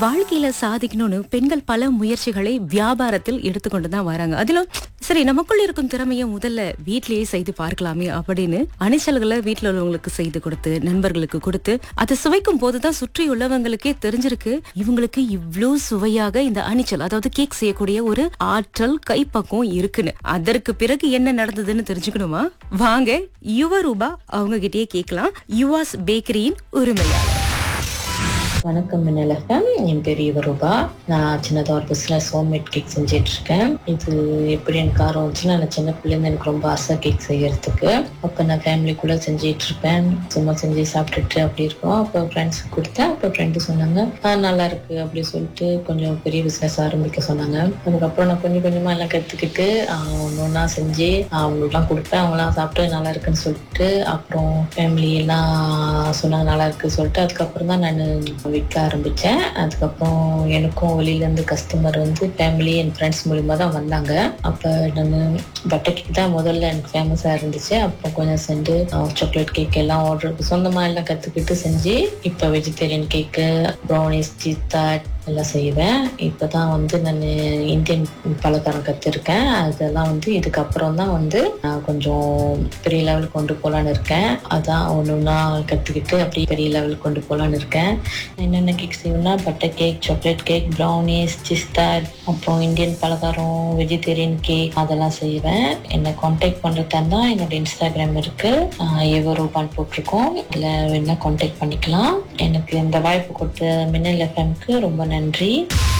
வாழ்க்கையில சாதிக்கணும்னு பெண்கள் பல முயற்சிகளை வியாபாரத்தில் எடுத்துக்கொண்டு தான் வராங்க அதிலும் சரி நமக்குள்ள இருக்கும் திறமையை முதல்ல வீட்லயே செய்து பார்க்கலாமே அப்படின்னு அணிச்சல்களை வீட்டுல உள்ளவங்களுக்கு செய்து கொடுத்து நண்பர்களுக்கு கொடுத்து அதை சுவைக்கும் போதுதான் சுற்றி உள்ளவங்களுக்கே தெரிஞ்சிருக்கு இவங்களுக்கு இவ்ளோ சுவையாக இந்த அணிச்சல் அதாவது கேக் செய்யக்கூடிய ஒரு ஆற்றல் கைப்பக்குவம் இருக்குன்னு அதற்கு பிறகு என்ன நடந்ததுன்னு தெரிஞ்சுக்கணுமா வாங்க யுவ ரூபா அவங்க கிட்டயே கேட்கலாம் யுவாஸ் பேக்கரியின் உரிமையாளர் வணக்கம் மின்னலகம் என் பேர் யுவரூபா நான் சின்னதாக ஒரு பிஸ்னஸ் ஹோம்மேட் கேக் செஞ்சுட்டு இருக்கேன் இது எப்படி எனக்கு ஆர்வம் வந்துச்சுன்னா நான் சின்ன பிள்ளைங்க எனக்கு ரொம்ப ஆசை கேக் செய்யறதுக்கு அப்போ நான் ஃபேமிலி கூட செஞ்சுட்டு இருப்பேன் சும்மா செஞ்சு சாப்பிட்டுட்டு அப்படி இருக்கும் அப்போ ஃப்ரெண்ட்ஸுக்கு கொடுத்தேன் அப்போ ஃப்ரெண்டு சொன்னாங்க "ஆ, நல்லா இருக்கு அப்படி சொல்லிட்டு கொஞ்சம் பெரிய பிஸ்னஸ் ஆரம்பிக்க சொன்னாங்க அதுக்கப்புறம் நான் கொஞ்சம் கொஞ்சமாக எல்லாம் கற்றுக்கிட்டு ஒன்று ஒன்றா செஞ்சு அவங்களுக்குலாம் கொடுப்பேன் அவங்களாம் சாப்பிட்டு நல்லா இருக்குன்னு சொல்லிட்டு அப்புறம் ஃபேமிலி எல்லாம் சொன்னாங்க நல்லா இருக்கு சொல்லிட்டு அதுக்கப்புறம் தான் நான் விற்க ஆரம்பித்தேன் அதுக்கப்புறம் எனக்கும் வெளியிலேருந்து கஸ்டமர் வந்து ஃபேமிலி என் ஃப்ரெண்ட்ஸ் மூலிமா தான் வந்தாங்க அப்போ நான் பட்டர் கேக் தான் முதல்ல எனக்கு ஃபேமஸாக இருந்துச்சு அப்புறம் கொஞ்சம் செஞ்சு சாக்லேட் கேக் எல்லாம் ஆர்டர் சொந்தமாக எல்லாம் கற்றுக்கிட்டு செஞ்சு இப்போ வெஜிடேரியன் கேக்கு ப்ரௌனிஸ் சீத்தாட் எல்லாம் செய்வேன் இப்போ தான் வந்து நான் இந்தியன் பலகாரம் கற்றுருக்கேன் அதெல்லாம் வந்து இதுக்கப்புறம் தான் வந்து நான் கொஞ்சம் பெரிய லெவலுக்கு கொண்டு போகலான்னு இருக்கேன் அதான் ஒன்று ஒன்றா கற்றுக்கிட்டு அப்படியே பெரிய லெவலுக்கு கொண்டு போகலான்னு இருக்கேன் என்னென்ன கேக் செய்வேன்னா butter cake chocolate cake brownies சிஸ்தாட் அப்புறம் இந்தியன் பலகாரம் வெஜிடேரியன் கேக் அதெல்லாம் செய்வேன் என்னை காண்டாக்ட் பண்ணுறதா இருந்தால் என்னோட இன்ஸ்டாகிராம் இருக்குது எவ ரூபான்னு போட்டிருக்கோம் அதில் வேணால் காண்டாக்ட் பண்ணிக்கலாம் எனக்கு இந்த வாய்ப்பு கொடுத்த மின்னல் எஃப்எம்க்கு ரொம்ப நன்றி